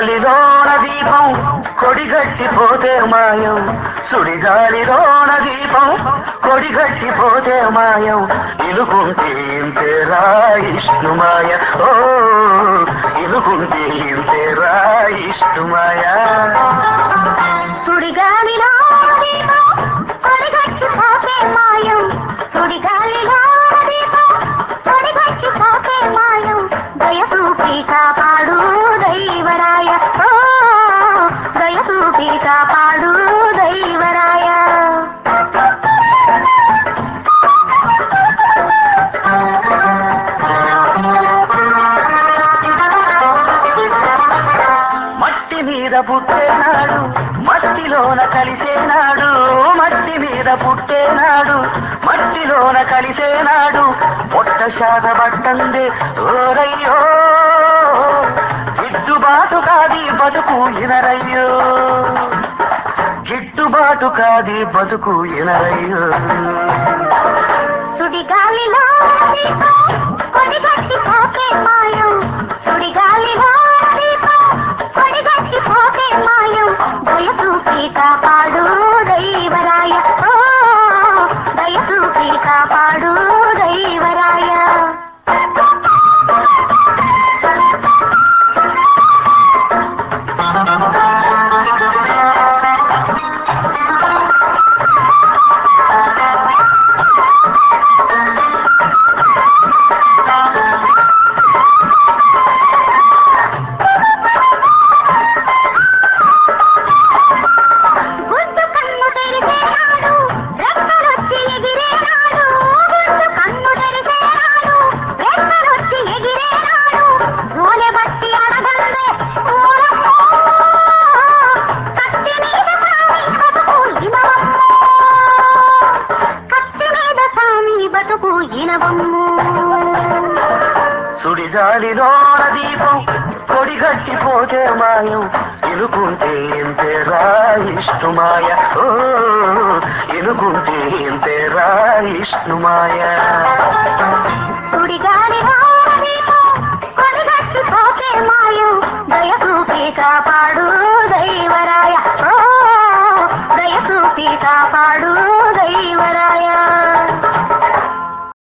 సుడిగాలిలోన దీపం కొడిగట్టిపోతే మాయం సుడిగాలిలోన దీపం కొడిగట్టిపోతే మాయం ఇలుకుంటే ఇంతేరా ఇష్టుమాయ ఓ ఇలుకుంటే ఇంతేరా ఇష్టుమాయ సుడిగాలిలో దీపం కొడిగట్టిపోతే మాయం సుడిగాలిలో దీపం కొడిగట్టిపోతే మాయం దయచూపి కాపాడు దైవరాయ ఓ దయచూపి కాపాడు దైవరాయ మట్టి మీద పుట్టేనాడు మట్టిలోన కలిసేనాడు మట్టి మీద పుట్టేనాడు మట్టిలోన కలిసేనాడు పొట్ట శాత పట్టందే ఓరయ్యో గిట్టుబాటు కాది బతుకు ఇనరయ్యో గిట్టుబాటు కాది బతుకు ఇనరయ్యో సుడిగాలిలో దీపం కొడిగట్టిపోతే మాయం సుడిగాలిలో దీపం కొడిగట్టిపోతే మాయం దయచూపి కాపాడు దైవరాయ ఓ దయచూపి కాపాడు దైవరాయ గుడ్డు కన్ను తెరిసేనాడు రెక్కలొచ్చి ఎగిరేనాడు గుడ్డు కన్ను తెరిసేనాడు రెక్కలొచ్చి ఎగిరేనాడు జోలె బట్టి అడగందే ఊరమ్మో కత్తి మీద సామి బతుకు ఇనవమ్మో కత్తి మీద సామి బతుకు ఇనవమ్మో సుడిగాలిలోన దీపం కొడిగట్టిపోతే మాయం ఇనుకుంటే ఇంతేరా ఇష్టుమాయ ఓ ఇనుకుంటే ఇంతేరా ఇష్టుమాయ